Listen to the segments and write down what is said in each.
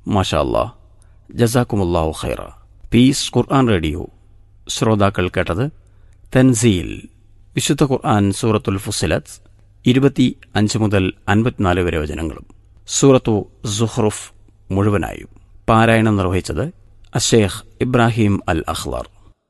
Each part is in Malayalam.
മാഷാ അല്ലാ ജസാക്കുമുല്ലാഹു ഖൈറ പീസ് ഖുർആൻ റേഡിയോ ശ്രോതാക്കൾ കേട്ടത് തൻസീൽ വിശുദ്ധ ഖുർആൻ സൂറത്തുൽ ഫുസിലത്ത് ഇരുപത്തി അഞ്ച് മുതൽ അൻപത്തിനാല് വരെ വചനങ്ങളും സൂറത്തു സുഹ്റുഫ് മുഴുവനായും പാരായണം നിർവഹിച്ചത് അഷേഖ് ഇബ്രാഹിം അൽ അഖ്ലാർ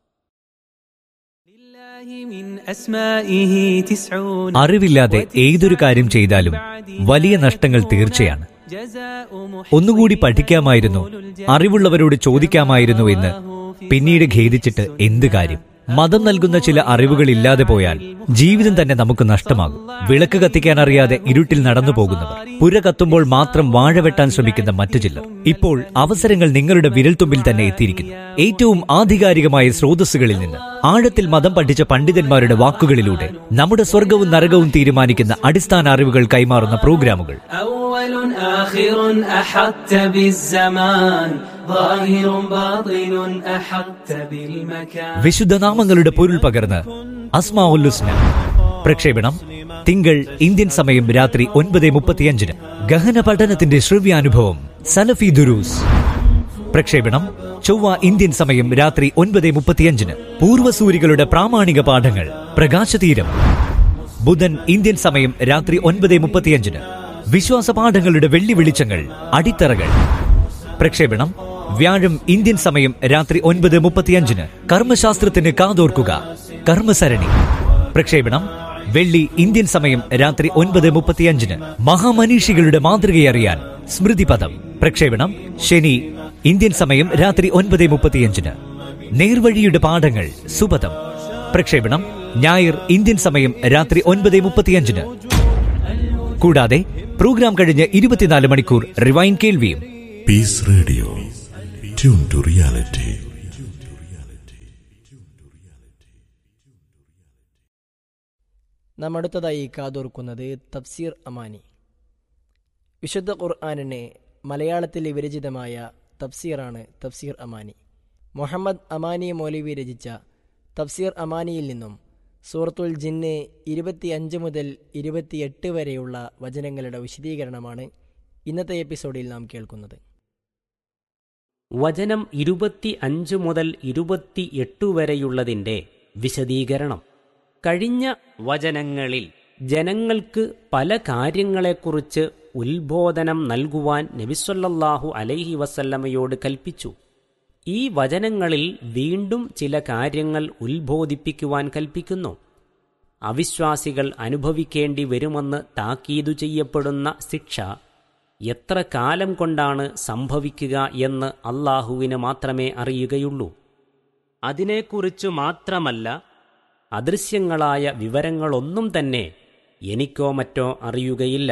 അറിവില്ലാതെ ഏതൊരു കാര്യം ചെയ്താലും വലിയ നഷ്ടങ്ങൾ തീർച്ചയാണ് ഒന്നുകൂടി പഠിക്കാമായിരുന്നു അറിവുള്ളവരോട് ചോദിക്കാമായിരുന്നു എന്ന് പിന്നീട് ഖേദിച്ചിട്ട് എന്ത് കാര്യം മതം നൽകുന്ന ചില അറിവുകൾ ഇല്ലാതെ പോയാൽ ജീവിതം തന്നെ നമുക്ക് നഷ്ടമാകും വിളക്ക് കത്തിക്കാൻ അറിയാതെ ഇരുട്ടിൽ നടന്നു പോകുന്നവർ പുര കത്തുമ്പോൾ മാത്രം വാഴ വെട്ടാൻ ശ്രമിക്കുന്ന മറ്റു ചിലർ ഇപ്പോൾ അവസരങ്ങൾ നിങ്ങളുടെ വിരൽത്തുമ്പിൽ തന്നെ എത്തിയിരിക്കുന്നു ഏറ്റവും ആധികാരികമായ സ്രോതസ്സുകളിൽ നിന്ന് ആഴത്തിൽ മതം പഠിച്ച പണ്ഡിതന്മാരുടെ വാക്കുകളിലൂടെ നമ്മുടെ സ്വർഗവും നരകവും തീരുമാനിക്കുന്ന അടിസ്ഥാന അറിവുകൾ കൈമാറുന്ന പ്രോഗ്രാമുകൾ أول آخر أحطت بالزمان ظاهر باطن أحطت بالمكان വിശുദ്ധ നാമങ്ങളുടെ പൊരുൾ പകർന്ന് അസ്മാഉൽ ഹുസ്ന പ്രക്ഷേപണം തിങ്കൾ ഇന്ത്യൻ സമയം രാത്രി ഒൻപത് മുപ്പത്തിയഞ്ചിന് ഗഹന പഠനത്തിന്റെ ശ്രവ്യാനുഭവം സലഫി ദുരൂസ് പ്രക്ഷേപണം ചൊവ്വ ഇന്ത്യൻ സമയം രാത്രി ഒൻപത് മുപ്പത്തിയഞ്ചിന് പൂർവ്വസൂരികളുടെ പ്രാമാണിക പാഠങ്ങൾ പ്രകാശതീരം ബുധൻ ഇന്ത്യൻ സമയം രാത്രി ഒൻപത് മുപ്പത്തിയഞ്ചിന് വിശ്വാസ പാഠങ്ങളുടെ വെള്ളി വെളിച്ചങ്ങൾ അടിത്തറകൾ പ്രക്ഷേപണം വ്യാഴം ഇന്ത്യൻ സമയം രാത്രി ഒൻപത് മുപ്പത്തിയഞ്ചിന് കർമ്മശാസ്ത്രത്തിന് കാതോർക്കുക കർമ്മസരണി പ്രക്ഷേപണം വെള്ളി ഇന്ത്യൻ സമയം രാത്രി ഒൻപത് മുപ്പത്തിയഞ്ചിന് മഹാമനീഷികളുടെ മാതൃകയറിയാൻ സ്മൃതിപദം പ്രക്ഷേപണം ശനി ഇന്ത്യൻ സമയം രാത്രി ഒൻപത് മുപ്പത്തിയഞ്ചിന് നേർവഴിയുടെ പാഠങ്ങൾ സുപദം പ്രക്ഷേപണം ഞായർ ഇന്ത്യൻ സമയം രാത്രി ഒൻപത് മുപ്പത്തിയഞ്ചിന് കൂടാതെ പ്രോഗ്രാം കഴിഞ്ഞ് ഇരുപത്തിനാല് മണിക്കൂർ റിവൈൻ കേൾവിയും Peace Radio. Tune to reality. നാം അടുത്തതായി കാതോർക്കുന്നത് തഫ്സീർ അമാനി വിശുദ്ധ ഖുർആാനിനെ മലയാളത്തിൽ വിരചിതമായ തഫ്സീറാണ് തഫ്സീർ അമാനി മുഹമ്മദ് അമാനി മൗലവി രചിച്ച തഫ്സീർ അമാനിയിൽ നിന്നും സൂറത്തുൽ ജിന്ന് ഇരുപത്തിയഞ്ച് മുതൽ ഇരുപത്തിയെട്ട് വരെയുള്ള വചനങ്ങളുടെ വിശദീകരണമാണ് ഇന്നത്തെ എപ്പിസോഡിൽ നാം കേൾക്കുന്നത് വചനം ഇരുപത്തി അഞ്ച് മുതൽ ഇരുപത്തിയെട്ട് വരെയുള്ളതിൻ്റെ വിശദീകരണം കഴിഞ്ഞ വചനങ്ങളിൽ ജനങ്ങൾക്ക് പല കാര്യങ്ങളെക്കുറിച്ച് ഉത്ബോധനം നൽകുവാൻ നബിസ്വല്ലാഹു അലൈഹി വസല്ലമയോട് കൽപ്പിച്ചു ഈ വചനങ്ങളിൽ വീണ്ടും ചില കാര്യങ്ങൾ ഉത്ബോധിപ്പിക്കുവാൻ കൽപ്പിക്കുന്നു അവിശ്വാസികൾ അനുഭവിക്കേണ്ടി വരുമെന്ന് താക്കീതു ചെയ്യപ്പെടുന്ന ശിക്ഷ എത്ര കാലം കൊണ്ടാണ് സംഭവിക്കുക എന്ന് അള്ളാഹുവിന് മാത്രമേ അറിയുകയുള്ളൂ അതിനെക്കുറിച്ചു മാത്രമല്ല അദൃശ്യങ്ങളായ വിവരങ്ങളൊന്നും തന്നെ എനിക്കോ മറ്റോ അറിയുകയില്ല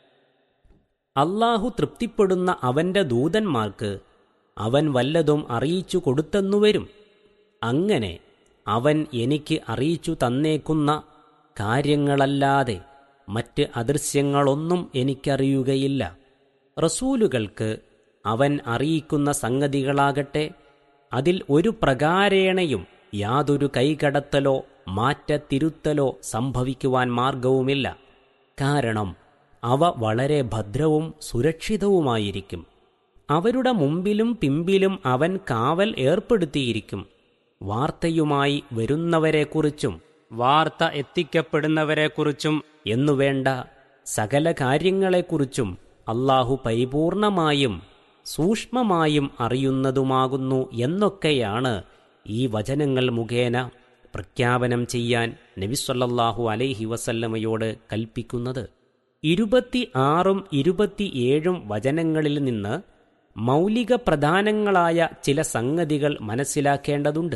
അള്ളാഹു തൃപ്തിപ്പെടുന്ന അവന്റെ ദൂതന്മാർക്ക് അവൻ വല്ലതും അറിയിച്ചു കൊടുത്തെന്നുവരും അങ്ങനെ അവൻ എനിക്ക് അറിയിച്ചു തന്നേക്കുന്ന കാര്യങ്ങളല്ലാതെ മറ്റ് അദൃശ്യങ്ങളൊന്നും എനിക്കറിയുകയില്ല റസൂലുകൾക്ക് അവൻ അറിയിക്കുന്ന സംഗതികളാകട്ടെ അതിൽ ഒരു പ്രകാരേണയും യാതൊരു കൈകടത്തലോ മാറ്റത്തിരുത്തലോ സംഭവിക്കുവാൻ മാർഗവുമില്ല കാരണം അവ വളരെ ഭദ്രവും സുരക്ഷിതവുമായിരിക്കും അവരുടെ മുമ്പിലും പിമ്പിലും അവൻ കാവൽ ഏർപ്പെടുത്തിയിരിക്കും വാർത്തയുമായി വരുന്നവരെക്കുറിച്ചും വാർത്ത എത്തിക്കപ്പെടുന്നവരെക്കുറിച്ചും എന്നുവേണ്ട സകല കാര്യങ്ങളെക്കുറിച്ചും അള്ളാഹു പരിപൂർണമായും സൂക്ഷ്മമായും അറിയുന്നതുമാകുന്നു എന്നൊക്കെയാണ് ഈ വചനങ്ങൾ മുഖേന പ്രഖ്യാപനം ചെയ്യാൻ നബിസ്വല്ലാഹു അലൈഹി വസല്ലമയോട് കൽപ്പിക്കുന്നത് ഇരുപത്തി ആറും ഇരുപത്തിയേഴും വചനങ്ങളിൽ നിന്ന് മൗലിക പ്രധാനങ്ങളായ ചില സംഗതികൾ മനസ്സിലാക്കേണ്ടതുണ്ട്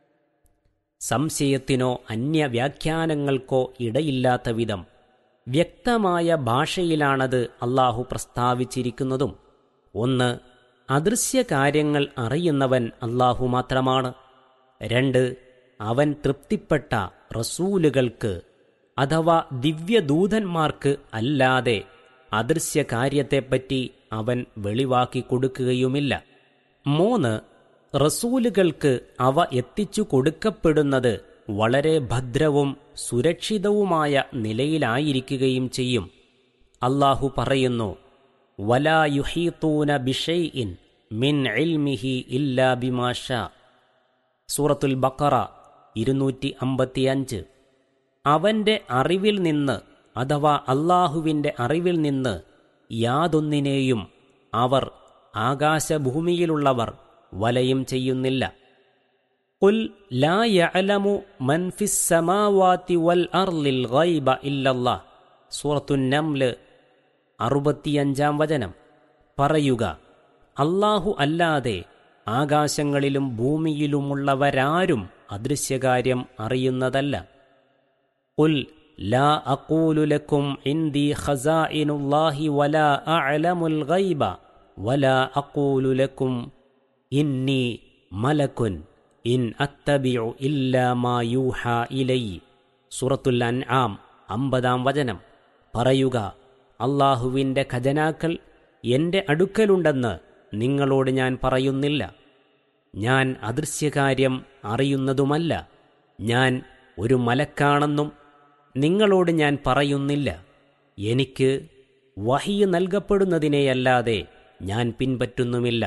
സംശയത്തിനോ അന്യവ്യാഖ്യാനങ്ങൾക്കോ ഇടയില്ലാത്ത വിധം വ്യക്തമായ ഭാഷയിലാണത് അള്ളാഹു പ്രസ്താവിച്ചിരിക്കുന്നതും ഒന്ന് അദൃശ്യ കാര്യങ്ങൾ അറിയുന്നവൻ അള്ളാഹു മാത്രമാണ് രണ്ട് അവൻ തൃപ്തിപ്പെട്ട റസൂലുകൾക്ക് അഥവാ ദിവ്യദൂതന്മാർക്ക് അല്ലാതെ അദൃശ്യ കാര്യത്തെപ്പറ്റി അവൻ വെളിവാക്കി കൊടുക്കുകയുമില്ല മൂന്ന് റസൂലുകൾക്ക് അവ എത്തിച്ചു കൊടുക്കപ്പെടുന്നത് വളരെ ഭദ്രവും സുരക്ഷിതവുമായ നിലയിലായിരിക്കുകയും ചെയ്യും അള്ളാഹു പറയുന്നു വലാ യുഹീത്തൂന ബിഷൈഇൻ മിൻ ഇൽമിഹി ഇല്ലാ ബിമാഷ സൂറത്തുൽ ബക്കറ ഇരുന്നൂറ്റി അമ്പത്തിയഞ്ച് അവന്റെ അറിവിൽ നിന്ന് അഥവാ അള്ളാഹുവിന്റെ അറിവിൽ നിന്ന് യാതൊന്നിനെയും അവർ ആകാശഭൂമിയിലുള്ളവർ വലയം ചെയ്യുന്നില്ല قل لا يعلم من في السماوات والأرض الغيب إلا الله സൂറത്തു നംല് അറുപത്തിയഞ്ചാം വചനം പറയുക അള്ളാഹു അല്ലാതെ ആകാശങ്ങളിലും ഭൂമിയിലുമുള്ളവരാരും അദൃശ്യകാര്യം അറിയുന്നതല്ല ഉൽ ലാ അഖൂലു ലക്കും ഇന്ദി ഖസാഇനുല്ലാഹി വലാ അഅലമുൽ ഗൈബ വലാ അഖൂലു ലക്കും ഇന്നി മലക്കുൻ ഇൻ അത്തബിഉ ഇല്ലാ മാ യൂഹാ ഇലൈ സൂറത്തുൽ അൻആം അമ്പതാം വചനം പറയുക അള്ളാഹുവിൻ്റെ ഖജനാക്കൾ എൻ്റെ അടുക്കലുണ്ടെന്ന് നിങ്ങളോട് ഞാൻ പറയുന്നില്ല ഞാൻ അദൃശ്യകാര്യം അറിയുന്നതുമല്ല ഞാൻ ഒരു മലക്കാണെന്നും നിങ്ങളോട് ഞാൻ പറയുന്നില്ല എനിക്ക് വഹിയ് നൽകപ്പെടുന്നതിനെയല്ലാതെ ഞാൻ പിൻപറ്റുന്നുമില്ല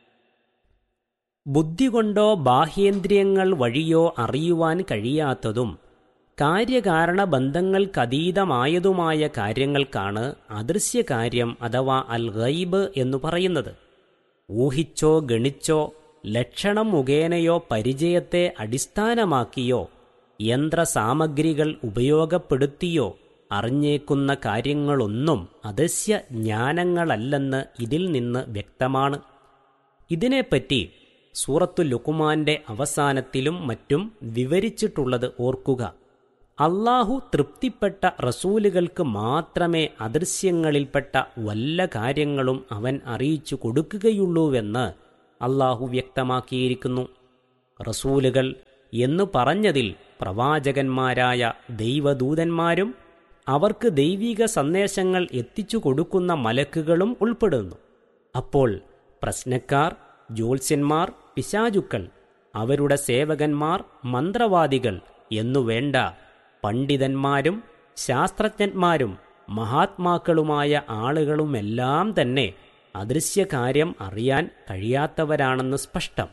ബുദ്ധി കൊണ്ടോ ബാഹ്യേന്ദ്രിയങ്ങൾ വഴിയോ അറിയുവാൻ കഴിയാത്തതും കാര്യകാരണ ബന്ധങ്ങൾക്കതീതമായതുമായ കാര്യങ്ങൾക്കാണ് അദൃശ്യകാര്യം അഥവാ അൽ ഗൈബ് എന്നു പറയുന്നത് ഊഹിച്ചോ ഗണിച്ചോ ലക്ഷണം മുഖേനയോ പരിചയത്തെ അടിസ്ഥാനമാക്കിയോ യന്ത്രസാമഗ്രികൾ ഉപയോഗപ്പെടുത്തിയോ അറിഞ്ഞേക്കുന്ന കാര്യങ്ങളൊന്നും അദൃശ്യ ജ്ഞാനങ്ങളല്ലെന്ന് ഇതിൽ നിന്ന് വ്യക്തമാണ് ഇതിനെപ്പറ്റി സൂറത്തു ലുക്കുമാന്റെ അവസാനത്തിലും മറ്റും വിവരിച്ചിട്ടുള്ളത് ഓർക്കുക അള്ളാഹു തൃപ്തിപ്പെട്ട റസൂലുകൾക്ക് മാത്രമേ അദൃശ്യങ്ങളിൽപ്പെട്ട വല്ല കാര്യങ്ങളും അവൻ അറിയിച്ചു കൊടുക്കുകയുള്ളൂവെന്ന് അള്ളാഹു വ്യക്തമാക്കിയിരിക്കുന്നു റസൂലുകൾ എന്നു പറഞ്ഞതിൽ പ്രവാചകന്മാരായ ദൈവദൂതന്മാരും അവർക്ക് ദൈവിക സന്ദേശങ്ങൾ എത്തിച്ചു കൊടുക്കുന്ന മലക്കുകളും ഉൾപ്പെടുന്നു അപ്പോൾ പ്രശ്നക്കാർ ജ്യോത്സ്യന്മാർ പിശാചുക്കൾ അവരുടെ സേവകന്മാർ മന്ത്രവാദികൾ എന്നു വേണ്ട പണ്ഡിതന്മാരും ശാസ്ത്രജ്ഞന്മാരും മഹാത്മാക്കളുമായ ആളുകളുമെല്ലാം തന്നെ അദൃശ്യകാര്യം അറിയാൻ കഴിയാത്തവരാണെന്ന് സ്പഷ്ടം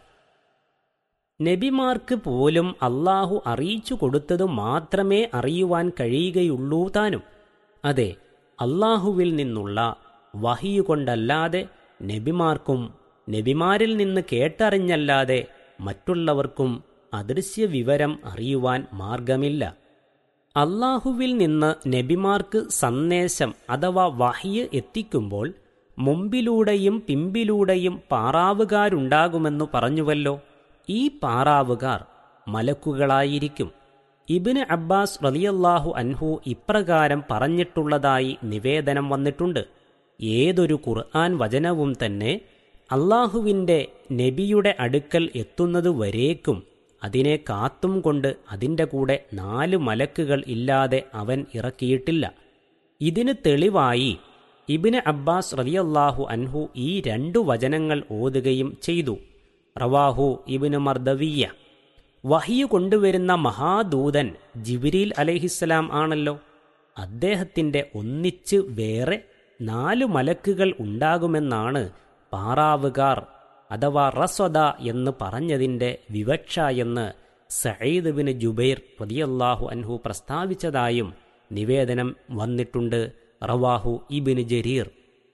നബിമാർക്ക് പോലും അള്ളാഹു അറിയിച്ചു കൊടുത്തത് മാത്രമേ അറിയുവാൻ കഴിയുകയുള്ളൂ താനും അതെ അള്ളാഹുവിൽ നിന്നുള്ള വഹിയുകൊണ്ടല്ലാതെ നബിമാർക്കും നബിമാരിൽ നിന്ന് കേട്ടറിഞ്ഞല്ലാതെ മറ്റുള്ളവർക്കും അദൃശ്യ വിവരം അറിയുവാൻ മാർഗമില്ല അള്ളാഹുവിൽ നിന്ന് നബിമാർക്ക് സന്ദേശം അഥവാ വഹിയ് എത്തിക്കുമ്പോൾ മുമ്പിലൂടെയും പിമ്പിലൂടെയും പാറാവുകാരുണ്ടാകുമെന്നു പറഞ്ഞുവല്ലോ ഈ പാറാവുകാർ മലക്കുകളായിരിക്കും ഇബിന് അബ്ബാസ് റലിയല്ലാഹു അൻഹു ഇപ്രകാരം പറഞ്ഞിട്ടുള്ളതായി നിവേദനം വന്നിട്ടുണ്ട് ഏതൊരു ഖുർആൻ വചനവും തന്നെ അള്ളാഹുവിൻ്റെ നബിയുടെ അടുക്കൽ എത്തുന്നതുവരേക്കും അതിനെ കാത്തും കൊണ്ട് അതിൻ്റെ കൂടെ നാല് മലക്കുകൾ ഇല്ലാതെ അവൻ ഇറക്കിയിട്ടില്ല ഇതിന് തെളിവായി ഇബിന് അബ്ബാസ് റലിയല്ലാഹു അൻഹു ഈ രണ്ടു വചനങ്ങൾ ഓതുകയും ചെയ്തു റവാഹു ഇബിന് മർദവിയ വഹിയു കൊണ്ടുവരുന്ന മഹാദൂതൻ ജിബിരിൽ അലഹിസ്സലാം ആണല്ലോ അദ്ദേഹത്തിൻ്റെ ഒന്നിച്ച് വേറെ നാലു മലക്കുകൾ ഉണ്ടാകുമെന്നാണ് പാറാവുകാർ അഥവാ റസ്വദ എന്ന് പറഞ്ഞതിൻ്റെ വിവക്ഷ എന്ന് സയ്യിദ് ബിൻ ജുബൈർ റതിയല്ലാഹു അൻഹു പ്രസ്താവിച്ചതായും നിവേദനം വന്നിട്ടുണ്ട് റവാഹു ഇബിന് ജരീർ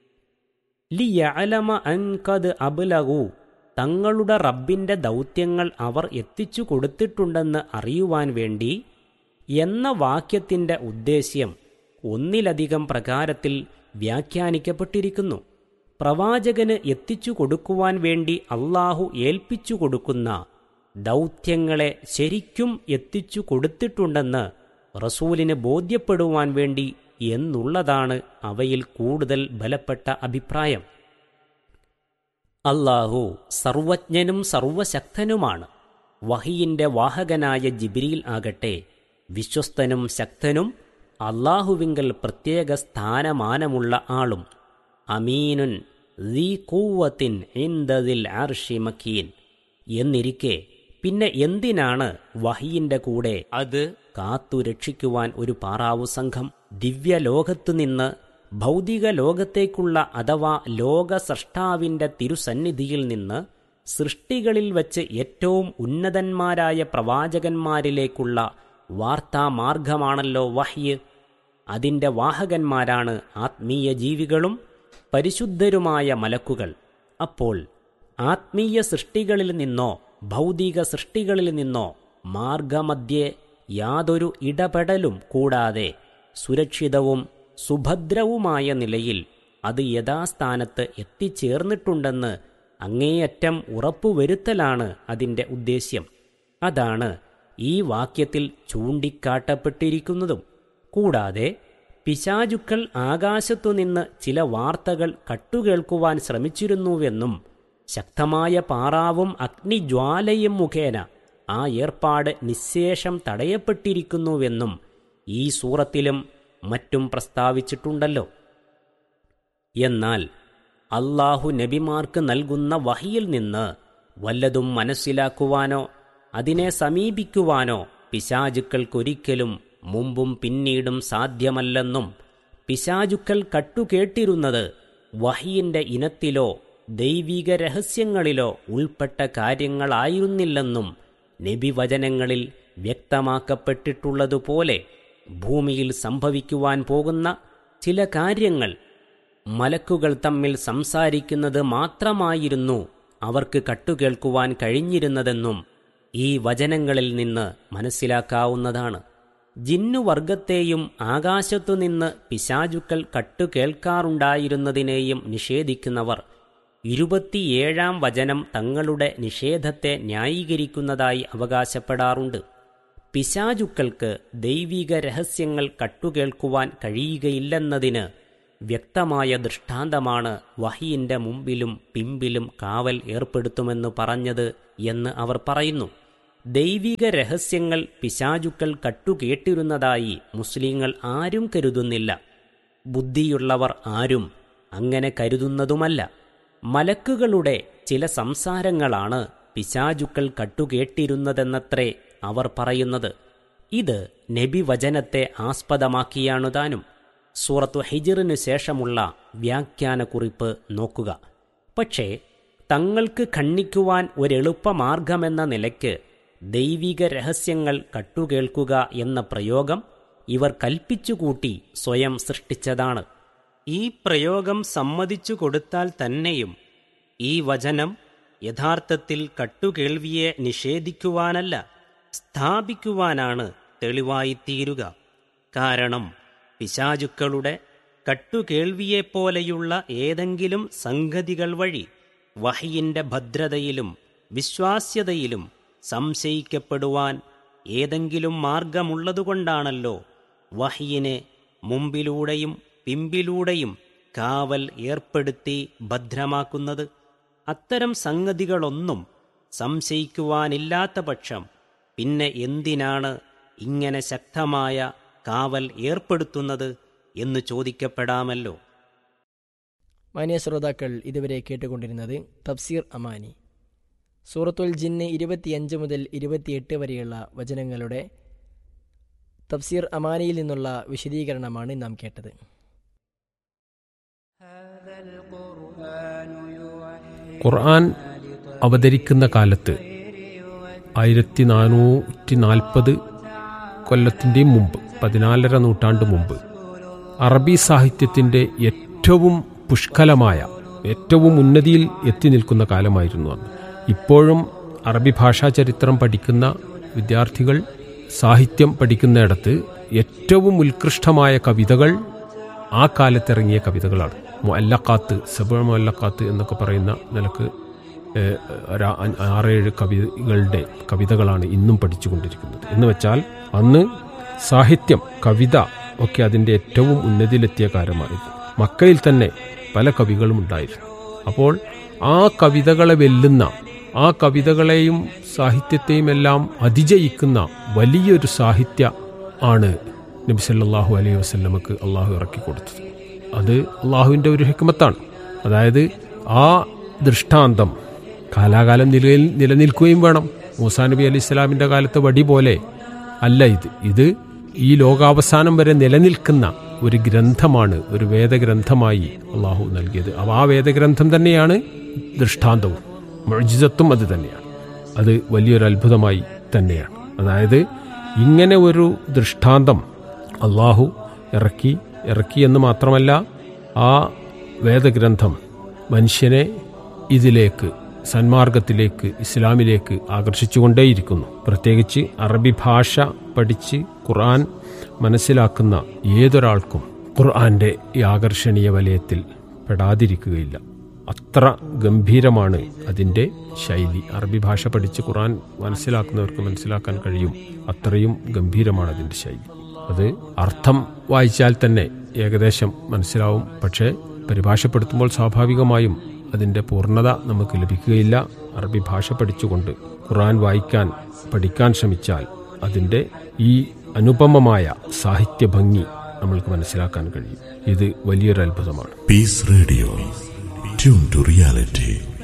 ലിയഅലമ അൻകദ് അബ്ലഗു തങ്ങളുടെ റബ്ബിന്റെ ദൗത്യങ്ങൾ അവർ എത്തിച്ചു കൊടുത്തിട്ടുണ്ടെന്ന് അറിയുവാൻ വേണ്ടി എന്ന വാക്യത്തിന്റെ ഉദ്ദേശ്യം ഒന്നിലധികം പ്രകാരത്തിൽ വ്യാഖ്യാനിക്കപ്പെട്ടിരിക്കുന്നു പ്രവാചകന് എത്തിച്ചു കൊടുക്കുവാൻ വേണ്ടി അള്ളാഹു ഏൽപ്പിച്ചു കൊടുക്കുന്ന ദൗത്യങ്ങളെ ശരിക്കും എത്തിച്ചു കൊടുത്തിട്ടുണ്ടെന്ന് റസൂലിന് ബോധ്യപ്പെടുവാൻ വേണ്ടി എന്നുള്ളതാണ് അവയിൽ കൂടുതൽ ബലപ്പെട്ട അഭിപ്രായം അള്ളാഹു സർവജ്ഞനും സർവശക്തനുമാണ് വഹിയിന്റെ വാഹകനായ ജിബ്രീൽ ആകട്ടെ വിശ്വസ്തനും ശക്തനും അള്ളാഹുവിങ്കൽ പ്രത്യേക സ്ഥാനമാനമുള്ള ആളും അമീനുൻ ദീ കൂവത്തിൻ ഇന്ദതിൽ ആർഷി മക്കീൻ എന്നിരിക്കെ പിന്നെ എന്തിനാണ് വഹിയിന്റെ കൂടെ അത് കാത്തു രക്ഷിക്കുവാൻ ഒരു പാറാവു സംഘം ദിവ്യലോകത്തുനിന്ന് ഭൗതിക ലോകത്തേക്കുള്ള അഥവാ ലോക സൃഷ്ടാവിന്റെ തിരുസന്നിധിയിൽ നിന്ന് സൃഷ്ടികളിൽ വച്ച് ഏറ്റവും ഉന്നതന്മാരായ പ്രവാചകന്മാരിലേക്കുള്ള വാർത്താമാർഗമാണല്ലോ വഹ്യ് അതിന്റെ വാഹകന്മാരാണ് ആത്മീയ ജീവികളും പരിശുദ്ധരുമായ മലക്കുകൾ അപ്പോൾ ആത്മീയ സൃഷ്ടികളിൽ നിന്നോ ഭൗതിക സൃഷ്ടികളിൽ നിന്നോ മാർഗമധ്യേ യാതൊരു ഇടപെടലും കൂടാതെ സുരക്ഷിതവും സുഭദ്രവുമായ നിലയിൽ അത് യഥാസ്ഥാനത്ത് എത്തിച്ചേർന്നിട്ടുണ്ടെന്ന് അങ്ങേയറ്റം ഉറപ്പുവരുത്തലാണ് അതിൻ്റെ ഉദ്ദേശ്യം അതാണ് ഈ വാക്യത്തിൽ ചൂണ്ടിക്കാട്ടപ്പെട്ടിരിക്കുന്നതും കൂടാതെ പിശാചുക്കൾ ആകാശത്തുനിന്ന് ചില വാർത്തകൾ കട്ടുകേൾക്കുവാൻ ശ്രമിച്ചിരുന്നുവെന്നും ശക്തമായ പാറാവും അഗ്നിജ്വാലയും മുഖേന ആ ഏർപ്പാട് നിശേഷം തടയപ്പെട്ടിരിക്കുന്നുവെന്നും ഈ സൂറത്തിലും മറ്റും പ്രസ്താവിച്ചിട്ടുണ്ടല്ലോ എന്നാൽ അള്ളാഹു നബിമാർക്ക് നൽകുന്ന വഹിയിൽ നിന്ന് വല്ലതും മനസ്സിലാക്കുവാനോ അതിനെ സമീപിക്കുവാനോ പിശാചുക്കൾക്കൊരിക്കലും മുമ്പും പിന്നീടും സാധ്യമല്ലെന്നും പിശാചുക്കൾ കട്ടുകേട്ടിരുന്നത് വഹിയിന്റെ ഇനത്തിലോ ദൈവിക രഹസ്യങ്ങളിലോ ഉൾപ്പെട്ട കാര്യങ്ങളായിരുന്നില്ലെന്നും നബിവചനങ്ങളിൽ വ്യക്തമാക്കപ്പെട്ടിട്ടുള്ളതുപോലെ ഭൂമിയിൽ സംഭവിക്കുവാൻ പോകുന്ന ചില കാര്യങ്ങൾ മലക്കുകൾ തമ്മിൽ സംസാരിക്കുന്നത് മാത്രമായിരുന്നു അവർക്ക് കട്ടുകേൾക്കുവാൻ കഴിഞ്ഞിരുന്നതെന്നും ഈ വചനങ്ങളിൽ നിന്ന് മനസ്സിലാക്കാവുന്നതാണ് ജിന്നുവർഗത്തെയും ആകാശത്തുനിന്ന് പിശാചുക്കൾ കട്ടുകേൾക്കാറുണ്ടായിരുന്നതിനെയും നിഷേധിക്കുന്നവർ ഇരുപത്തിയേഴാം വചനം തങ്ങളുടെ നിഷേധത്തെ ന്യായീകരിക്കുന്നതായി അവകാശപ്പെടാറുണ്ട് പിശാചുക്കൾക്ക് ദൈവിക രഹസ്യങ്ങൾ കട്ടുകേൾക്കുവാൻ കഴിയുകയില്ലെന്നതിന് വ്യക്തമായ ദൃഷ്ടാന്തമാണ് വഹിയിന്റെ മുമ്പിലും പിമ്പിലും കാവൽ ഏർപ്പെടുത്തുമെന്ന് പറഞ്ഞത് എന്ന് അവർ പറയുന്നു ദൈവിക രഹസ്യങ്ങൾ പിശാചുക്കൾ കട്ടുകേട്ടിരുന്നതായി മുസ്ലിങ്ങൾ ആരും കരുതുന്നില്ല ബുദ്ധിയുള്ളവർ ആരും അങ്ങനെ കരുതുന്നതുമല്ല മലക്കുകളുടെ ചില സംസാരങ്ങളാണ് പിശാചുക്കൾ കട്ടുകേട്ടിരുന്നതെന്നത്രേ അവർ പറയുന്നത് ഇത് നബിവചനത്തെ ആസ്പദമാക്കിയാണു താനും സൂറത്തു ഹിജിറിനു ശേഷമുള്ള വ്യാഖ്യാനക്കുറിപ്പ് നോക്കുക പക്ഷേ തങ്ങൾക്ക് ഖണ്ഡിക്കുവാൻ ഒരെളുപ്പമാർഗമെന്ന നിലയ്ക്ക് ദൈവിക രഹസ്യങ്ങൾ കട്ടുകേൾക്കുക എന്ന പ്രയോഗം ഇവർ കൽപ്പിച്ചുകൂട്ടി സ്വയം സൃഷ്ടിച്ചതാണ് ഈ പ്രയോഗം സമ്മതിച്ചു കൊടുത്താൽ തന്നെയും ഈ വചനം യഥാർത്ഥത്തിൽ കട്ടുകേൾവിയെ നിഷേധിക്കുവാനല്ല സ്ഥാപിക്കുവാനാണ് തെളിവായിത്തീരുക കാരണം പിശാചുക്കളുടെ കട്ടുകേൾവിയെപ്പോലെയുള്ള ഏതെങ്കിലും സംഗതികൾ വഴി വഹിയിന്റെ ഭദ്രതയിലും വിശ്വാസ്യതയിലും സംശയിക്കപ്പെടുവാൻ ഏതെങ്കിലും മാർഗമുള്ളതുകൊണ്ടാണല്ലോ വഹിയിനെ മുമ്പിലൂടെയും പിമ്പിലൂടെയും കാവൽ ഏർപ്പെടുത്തി ഭദ്രമാക്കുന്നത് അത്തരം സംഗതികളൊന്നും സംശയിക്കുവാനില്ലാത്ത പക്ഷം പിന്നെ എന്തിനാണ് ഇങ്ങനെ ശക്തമായ കാവൽ ഏർപ്പെടുത്തുന്നത് എന്ന് ചോദിക്കപ്പെടാമല്ലോ മാന്യ ശ്രോതാക്കൾ ഇതുവരെ കേട്ടുകൊണ്ടിരുന്നത് തഫ്സീർ അമാനി സൂറത്തുൽ ജിന്ന് ഇരുപത്തിയഞ്ച് മുതൽ ഇരുപത്തിയെട്ട് വരെയുള്ള വചനങ്ങളുടെ തഫ്സീർ അമാനിയിൽ നിന്നുള്ള വിശദീകരണമാണ് നാം കേട്ടത് ഖുർആൻ അവതരിക്കുന്ന കാലത്ത് ആയിരത്തി നാനൂറ്റി നാൽപ്പത് കൊല്ലത്തിൻ്റെയും മുമ്പ് പതിനാലര നൂറ്റാണ്ട് മുമ്പ് അറബി സാഹിത്യത്തിൻ്റെ ഏറ്റവും പുഷ്കലമായ ഏറ്റവും ഉന്നതിയിൽ എത്തി നിൽക്കുന്ന കാലമായിരുന്നു അന്ന് ഇപ്പോഴും അറബി ഭാഷാ ചരിത്രം പഠിക്കുന്ന വിദ്യാർത്ഥികൾ സാഹിത്യം പഠിക്കുന്നിടത്ത് ഏറ്റവും ഉത്കൃഷ്ടമായ കവിതകൾ ആ കാലത്തിറങ്ങിയ കവിതകളാണ് മൊല്ലക്കാത്ത് സബ മൊല്ലക്കാത്ത് എന്നൊക്കെ പറയുന്ന നിലക്ക് ഏഹ്, ഒരു ആ- ആറേഴ് കവികളുടെ കവിതകളാണ് ഇന്നും പഠിച്ചുകൊണ്ടിരിക്കുന്നത് എന്ന് വെച്ചാൽ അന്ന് സാഹിത്യം കവിത ഒക്കെ അതിൻ്റെ ഏറ്റവും ഉന്നതിയിലെത്തിയ കാലമായിരുന്നു മക്കയിൽ തന്നെ പല കവികളും ഉണ്ടായിരുന്നു അപ്പോൾ ആ കവിതകളെ വെല്ലുന്ന ആ കവിതകളെയും സാഹിത്യത്തെയും എല്ലാം അതിജയിക്കുന്ന വലിയൊരു സാഹിത്യ ആണ് നബി സല്ലല്ലാഹു അലൈഹി വസല്ലമക്ക് അള്ളാഹു ഇറക്കി കൊടുത്തത് അത് അള്ളാഹുവിൻ്റെ ഒരു ഹിക്മത്താണ് അതായത് ആ ദൃഷ്ടാന്തം കാലാകാലം നിലയിൽ നിലനിൽക്കുകയും വേണം മൂസാ നബി അലൈഹി ഇസ്ലാമിൻ്റെ കാലത്തെ വടി പോലെ അല്ല ഇത് ഇത് ഈ ലോകാവസാനം വരെ നിലനിൽക്കുന്ന ഒരു ഗ്രന്ഥമാണ് ഒരു വേദഗ്രന്ഥമായി അള്ളാഹു നൽകിയത് അപ്പോൾ ആ വേദഗ്രന്ഥം തന്നെയാണ് ദൃഷ്ടാന്തവും മൊഴിജിതത്വം അത് തന്നെയാണ് അത് വലിയൊരു അത്ഭുതമായി തന്നെയാണ് അതായത് ഇങ്ങനെ ഒരു ദൃഷ്ടാന്തം അള്ളാഹു ഇറക്കി ഇറക്കി എന്ന് മാത്രമല്ല ആ വേദഗ്രന്ഥം മനുഷ്യനെ ഇതിലേക്ക് സന്മാർഗത്തിലേക്ക് ഇസ്ലാമിലേക്ക് ആകർഷിച്ചുകൊണ്ടേയിരിക്കുന്നു പ്രത്യേകിച്ച് അറബി ഭാഷ പഠിച്ച് ഖുർആൻ മനസ്സിലാക്കുന്ന ഏതൊരാൾക്കും ഖുർആന്റെ ഈ ആകർഷണീയ വലയത്തിൽ പെടാതിരിക്കുകയില്ല അത്ര ഗംഭീരമാണ് അതിൻ്റെ ശൈലി അറബി ഭാഷ പഠിച്ച് ഖുർആൻ മനസ്സിലാക്കുന്നവർക്ക് മനസ്സിലാക്കാൻ കഴിയും അത്രയും ഗംഭീരമാണ് അതിൻ്റെ ശൈലി അത് അർത്ഥം വായിച്ചാൽ തന്നെ ഏകദേശം മനസ്സിലാവും പക്ഷേ പരിഭാഷപ്പെടുത്തുമ്പോൾ സ്വാഭാവികമായും അതിൻ്റെ പൂർണ്ണത നമുക്ക് ലഭിക്കുകയില്ല അറബി ഭാഷ പഠിച്ചുകൊണ്ട് ഖുർആൻ വായിക്കാൻ പഠിക്കാൻ ശ്രമിച്ചാൽ അതിൻ്റെ ഈ അനുപമമായ സാഹിത്യ ഭംഗി നമ്മൾക്ക് മനസ്സിലാക്കാൻ കഴിയും ഇത് വലിയൊരു അത്ഭുതമാണ് Peace Radio. Tune to reality.